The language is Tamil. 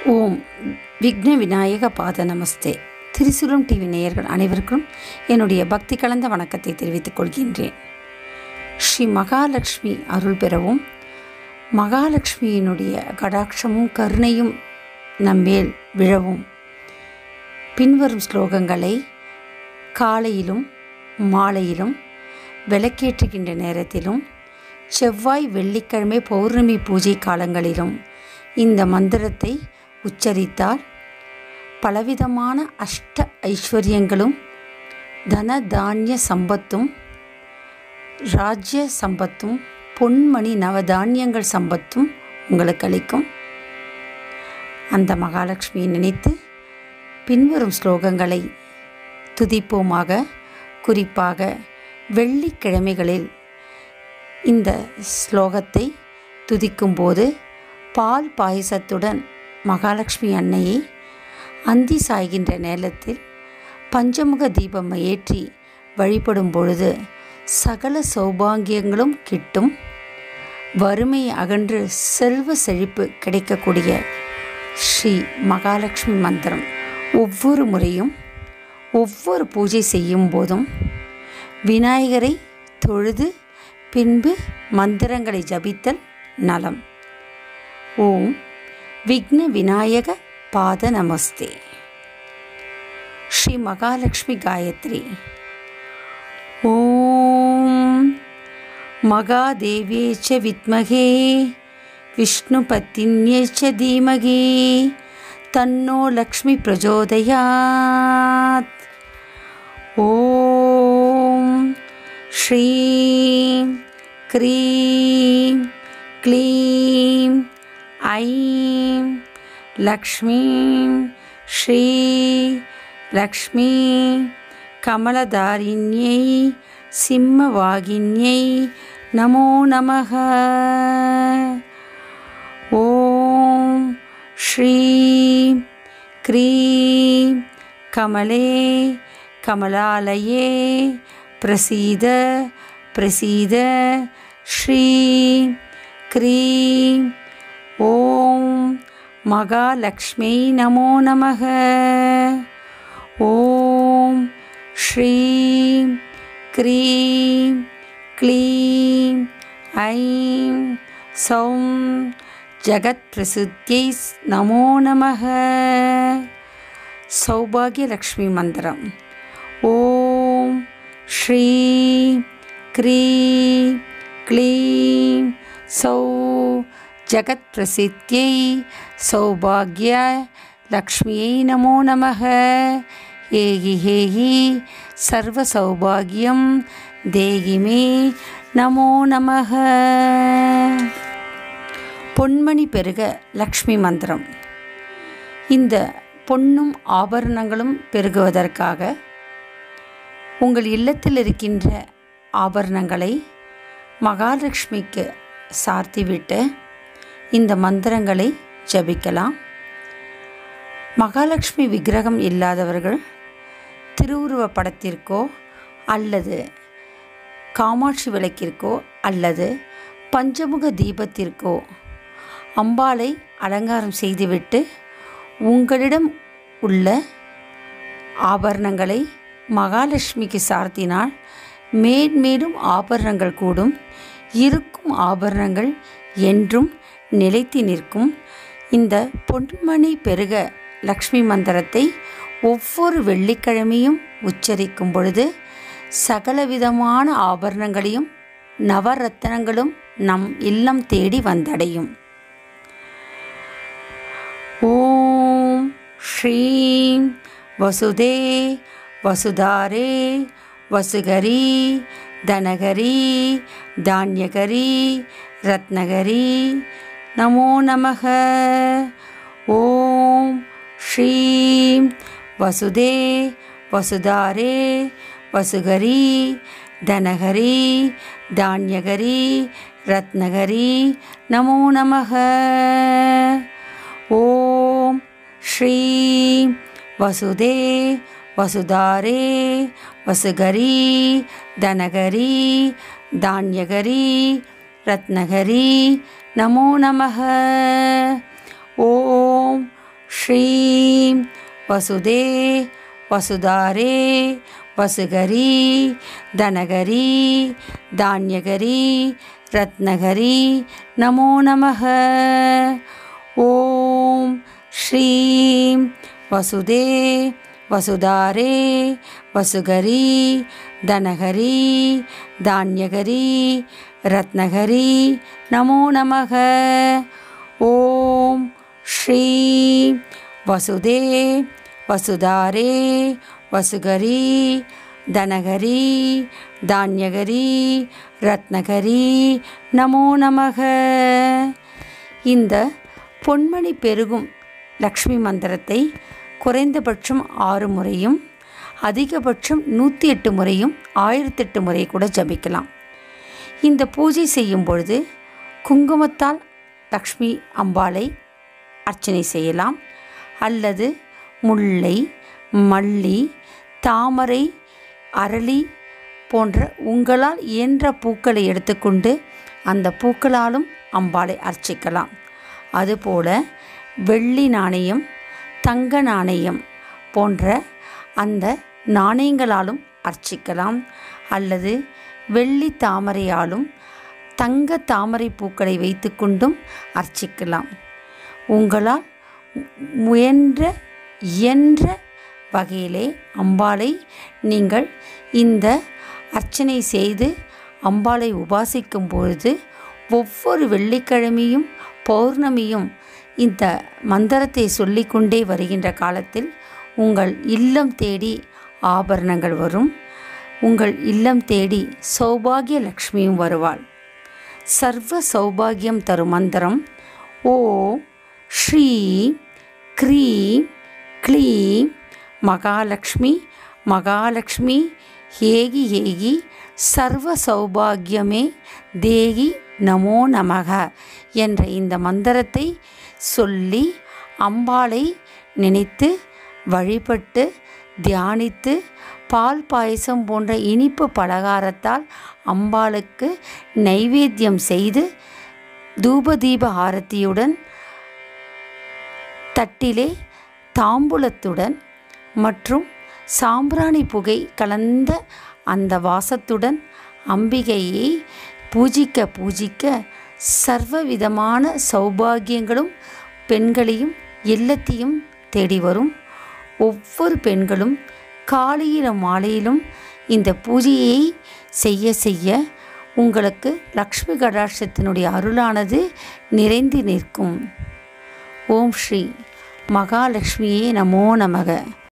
ஓம் விக்ன விநாயக பாத நமஸ்தே திரிசுரம் டிவி நேயர்கள் அனைவருக்கும் என்னுடைய பக்தி கலந்த வணக்கத்தை தெரிவித்துக் கொள்கின்றேன் ஸ்ரீ மகாலட்சுமி அருள் பெறவும் மகாலட்சுமியினுடைய கடாட்சமும் கருணையும் நம்மேல் விழவும் பின்வரும் ஸ்லோகங்களை காலையிலும் மாலையிலும் விளக்கேற்றுகின்ற நேரத்திலும் செவ்வாய் வெள்ளிக்கிழமை பௌர்ணமி பூஜை காலங்களிலும் இந்த மந்திரத்தை உச்சரித்தால் பலவிதமான அஷ்ட ஐஸ்வர்யங்களும் தன தானிய சம்பத்தும் ராஜ்ய சம்பத்தும் பொன்மணி நவதானியங்கள் சம்பத்தும் உங்களுக்கு அளிக்கும் அந்த மகாலட்சுமியை நினைத்து பின்வரும் ஸ்லோகங்களை துதிப்போமாக குறிப்பாக வெள்ளிக்கிழமைகளில் இந்த ஸ்லோகத்தை துதிக்கும்போது பால் பாயசத்துடன் மகாலட்சுமி அன்னையை அந்தி சாய்கின்ற நேரத்தில் பஞ்சமுக தீபம் ஏற்றி வழிபடும் பொழுது சகல சௌபாகியங்களும் கிட்டும் வறுமை அகன்று செல்வ செழிப்பு கிடைக்கக்கூடிய ஸ்ரீ மகாலட்சுமி மந்திரம் ஒவ்வொரு முறையும் ஒவ்வொரு பூஜை செய்யும் போதும் விநாயகரை தொழுது பின்பு மந்திரங்களை ஜபித்தல் நலம் ஓம் விக்ன விநாயக பாத நமஸ்தே ஸ்ரீ மகாலட்சுமி காயத்ரி ஓம் மகாதேவியே ச வித்மகே விஷ்ணுபத்தின்யே ச தீமகி தன்னோ லக்ஷ்மி பிரச்சோதயாத் ஓம் ஸ்ரீம் க்ரீம் க்ளீம் ஐம் லக்ஷ்மீம் ஸ்ரீ லக்ஷ்மீ கமலதாரிண்யை சிம்மவாகின்யை நமோ நமக ஓம் ஸ்ரீம் க்ரீம் கமலே கமலாலயே பிரசீத பிரசீத ஸ்ரீ க்ரீம் ஓம் மகாலக்ஷ்மை நமோ நமக ஓம் ஸ்ரீம் க்ரீம் க்ளீம் ஐம் சௌம் ஜகத் பிரசித்தியை நமோ நமக சௌபாகியலக்ஷ்மி மந்திரம் ஓம் ஸ்ரீ க்ரீம் க்ளீம் சௌ ஜகத் பிரசித்தியை சௌபாகிய லக்ஷ்மியை நமோ நமக ஏகி ஹேகி சர்வ சௌபாகியம் தேகி மே நமோ நமக பொன்மணி பெருக லக்ஷ்மி மந்திரம் இந்த பொன்னும் ஆபரணங்களும் பெருகுவதற்காக உங்கள் இல்லத்தில் இருக்கின்ற ஆபரணங்களை மகாலட்சுமிக்கு சார்த்திவிட்டு இந்த மந்திரங்களை ஜபிக்கலாம் மகாலட்சுமி விக்கிரகம் இல்லாதவர்கள் திருவுருவ படத்திற்கோ அல்லது காமாட்சி விளக்கிற்கோ அல்லது பஞ்சமுக தீபத்திற்கோ அம்பாளை அலங்காரம் செய்துவிட்டு உங்களிடம் உள்ள ஆபரணங்களை மகாலட்சுமிக்கு சார்த்தினால் மேன்மேலும் ஆபரணங்கள் கூடும் இருக்கும் ஆபரணங்கள் என்றும் நிலைத்து நிற்கும் இந்த பொன்மணி பெருக லக்ஷ்மி மந்திரத்தை ஒவ்வொரு வெள்ளிக்கிழமையும் உச்சரிக்கும் பொழுது சகலவிதமான ஆபரணங்களையும் நவரத்தனங்களும் நம் இல்லம் தேடி வந்தடையும் ஓம் ஸ்ரீம் வசுதே வசுதாரே வசுகரி தனகரி தானியகரி ரத்னகரி நமோ நமக ஓம் ஸ்ரீம் வசுதே வசுதாரே வசுகரி தனகரி தானியகரி ரத்னகரி நமோ நமக ஓம் ஸ்ரீம் வசுதே வசுதாரே வசுகரி தனகரி தானியகரி ரத்னகரி நமோ நமக ஓம் ஸ்ரீம் வசுதே வசுதாரே வசுகரி தனகரி தானியகரி ரத்னகரி நமோ நமः ஓம் ஸ்ரீம் வசுதே வசுதாரே வசுகரி தனகரி தானியகரி ரத்னகரி நமோ நமः ஓம் ஸ்ரீம் வசுதே வசுதாரே வசுகரி தனகரி தானியகரி ரத்னகரி நமோ நமக இந்த பொன்மணி பெருகும் லக்ஷ்மி மந்திரத்தை குறைந்தபட்சம் ஆறு முறையும் அதிகபட்சம் நூற்றி எட்டு முறையும் ஆயிரத்தெட்டு முறை கூட ஜபிக்கலாம் இந்த பூஜை செய்யும் பொழுது குங்குமத்தால் லக்ஷ்மி அம்பாளை அர்ச்சனை செய்யலாம் அல்லது முல்லை மல்லி தாமரை அரளி போன்ற உங்களால் இயன்ற பூக்களை எடுத்துக்கொண்டு அந்த பூக்களாலும் அம்பாளை அர்ச்சிக்கலாம் அதுபோல வெள்ளி நாணயம் தங்க நாணயம் போன்ற அந்த நாணயங்களாலும் அர்ச்சிக்கலாம் அல்லது வெள்ளி தாமரையாலும் தங்க தாமரை பூக்களை வைத்துக்கொண்டும் அர்ச்சிக்கலாம் உங்களால் முயன்ற இயன்ற வகையிலே அம்பாளை நீங்கள் இந்த அர்ச்சனை செய்து அம்பாளை உபாசிக்கும் பொழுது ஒவ்வொரு வெள்ளிக்கிழமையும் பௌர்ணமியும் இந்த மந்திரத்தை சொல்லிக்கொண்டே வருகின்ற காலத்தில் உங்கள் இல்லம் தேடி ஆபரணங்கள் வரும் உங்கள் இல்லம் தேடி சௌபாகிய லக்ஷ்மியும் வருவாள் சர்வ சௌபாகியம் தரும் மந்திரம் ஓ ஸ்ரீ க்ரீம் க்ளீம் மகாலக்ஷ்மி மகாலக்ஷ்மி ஹேகி ஹேகி சர்வ சௌபாகியமே தேகி நமோ நமக என்ற இந்த மந்திரத்தை சொல்லி அம்பாளை நினைத்து வழிபட்டு தியானித்து பால் பாயசம் போன்ற இனிப்பு பலகாரத்தால் அம்பாளுக்கு நைவேத்தியம் செய்து தூபதீப ஆரத்தியுடன் தட்டிலே தாம்பூலத்துடன் மற்றும் சாம்பிராணி புகை கலந்த அந்த வாசத்துடன் அம்பிகையை பூஜிக்க பூஜிக்க சர்வவிதமான சௌபாகியங்களும் பெண்களையும் இல்லத்தையும் தேடி வரும் ஒவ்வொரு பெண்களும் காலையிலும் மாலையிலும் இந்த பூஜையை செய்ய செய்ய உங்களுக்கு லக்ஷ்மி கடாட்சத்தினுடைய அருளானது நிறைந்து நிற்கும் ஓம் ஸ்ரீ மகாலட்சுமியே நமோ நமக